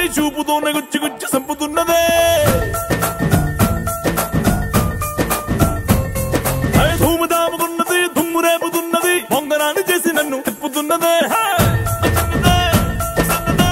చూపుతోనే గుచ్చి గుచ్చి సంపుతున్నదే అరే ధూము దాముకున్నది దుమ్ము రేపుతున్నది పొంగరాన్ని చేసి నన్ను తిప్పుతున్నదే హే! వస్తున్నదే, వస్తున్నదే.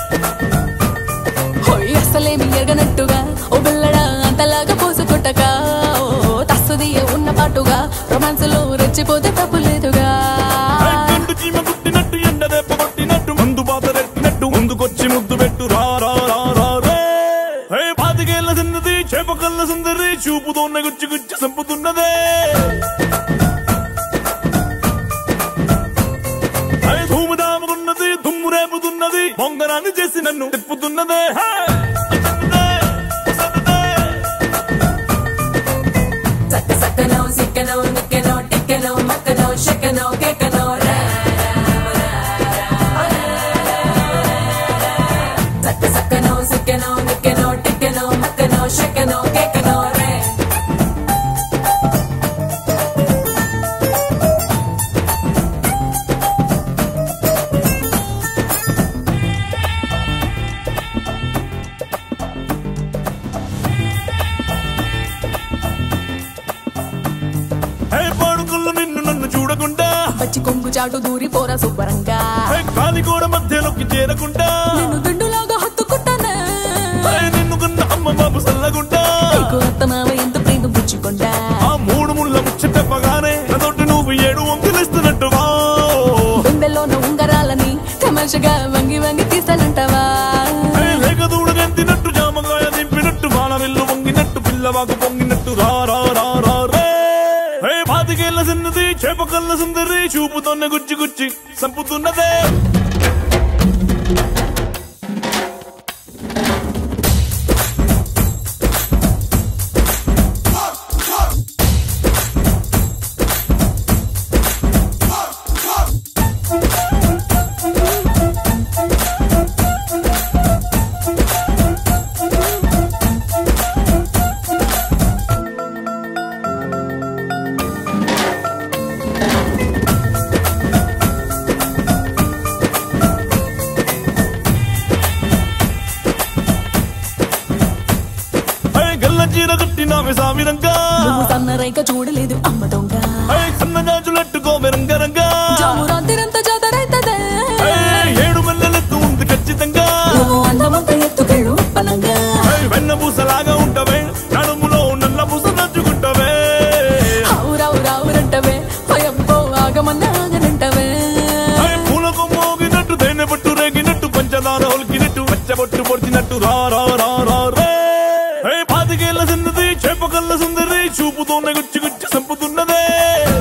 హోయ్ అసలేమి ఎరగనట్టుగా ఓ బిల్లడా అంతలాగా పోసుకొట్టక ఓ తస్సుది ఉన్న పాటుగా రొమాన్స్ లో రెచ్చిపోతే తప్పు లేదుగా హే! గండు చీమ కుట్టినట్టు ఎండ దెబ్బ కొట్టినట్టు మందు బాత రెట్టినట్టు ముందుకొచ్చి ముద్దు పెట్టు రా రా రా రా రే హే పాతికేళ్ల చిన్నది చేపకల్ల సుందరి చూపుతోనే గుచ్చి గుచ్చి సంపుతున్నదే హే ధూము దాముకున్నది దుమ్ము రేపుతున్నది పొంగరాన్ని చేసి నన్ను తిప్పుతున్నదే హే! వస్తున్నదే, వస్తున్నదే. సక్క సక్కనో సిక్కనో నిక్కనో టిక్కనో మక్కనో షక్కనో కెక్కనో సక్క సక్కనో సిక్కనో నిక్కనో టిక్కనో మక్కనో షక్కనో కెక్కనో రే హే పాడుకుళ్ళు నిన్ను నన్ను చూడకుండా వచ్చి కొంగు చాటు దూరి పోరా శుభ్రంగా హే కాలి గోడ మధ్యలోకి చేరకుండా నేను దిండులాగా హత్తుకుంటానా హే నిన్ను కన్న అమ్మ బాబు సల్లగుండా నీకు అత్తమావ ఎంత ప్రేమ పుచ్చుకుంటా ఆ మూడు ముళ్ళ ముచ్చటప్పగానే అదొట్టి నువ్వు ఏడు వంతులిస్తున్నట్టువా గుండెలోన ఉంగరాలని తమాషగా వంగి వంగి తీస్తానంటావా హే లేక దూడగెంతినట్టు జామకాయ దింపినట్టు బాల విల్లు వంగినట్టు పిల్లవాకు పొంగినట్టు రా రా రా రా రే హే పాతికేళ్ల చిన్నది చేపకల్ల సుందరి చూపుతోనే గుచ్చి గుచ్చి సంపుతున్నదే హే గల్ల చీర కట్టినావే సామిరంగా నువ్వు సన్న రేఖ చూడలేదు అమ్మ దొంగ హే సన్నజాజులట్టుకోవే రంగరంగా జాము రాత్రిరంతా జాతరైతదే హే ఏడు మల్లెలెత్తు ఉంది ఖచ్చితంగా నువ్వు అందమంత ఎత్తుకెళ్ళు పనంగా హే వెన్న పూసలాగా ఉంటవే నడుములో నల్ల పూస నచ్చుకుంటవే రావు రావురంటవే అయ్యబ్బో ఆగమన్న ఆగనంటవే హే పూలకు మోగినట్టు తేనె పట్టు రేగినట్టు పంచదార ఒలికినట్టు పచ్చబొట్టు పొడిచినట్టు రా రా రా రా రే హే పాతికేళ్ల చిన్నది చేపకల్ల సుందరి చూపుతోనే గుచ్చి గుచ్చి సంపుతున్నదే